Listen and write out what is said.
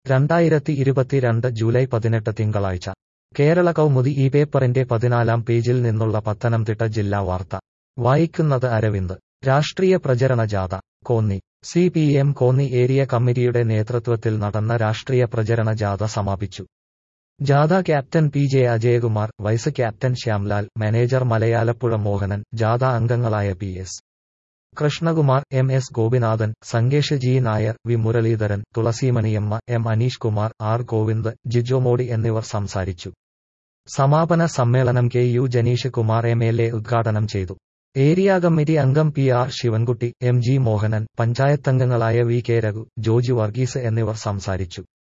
രണ്ടായിരത്തി ഇരുപത്തിരണ്ട് ജൂലൈ പതിനെട്ട് തിങ്കളാഴ്ച കേരള കൗമുദി ഈ പേപ്പറിന്റെ പതിനാലാം പേജിൽ നിന്നുള്ള പത്തനംതിട്ട ജില്ലാ വാർത്ത വായിക്കുന്നത് അരവിന്ദ് രാഷ്ട്രീയ പ്രചരണ ജാഥ Konni C P M Konni area കമ്മിറ്റിയുടെ നേതൃത്വത്തിൽ നടന്ന രാഷ്ട്രീയ പ്രചരണ ജാഥ സമാപിച്ചു ജാഥ captain P J Ajayakumar vice captain Shyamlal manager Malayalappuzha Mohanan ജാഥ അംഗങ്ങളായ P S Krishnakumar M S Gopinathan Sangesh G Nair V Muraleedharan Thulaseemaniyamma M Aneesh Kumar R Govind Jijo Modi എന്നിവർ സംസാരിച്ചു സമാപന സമ്മേളനം K U Janeesh Kumar M L A ഉദ്ഘാടനം ചെയ്തു ഏരിയ കമ്മിറ്റി അംഗം P R Sivankutty M G Mohanan പഞ്ചായത്തംഗങ്ങളായ വി കെ രഘു ജോജി വർഗീസ് എന്നിവർ സംസാരിച്ചു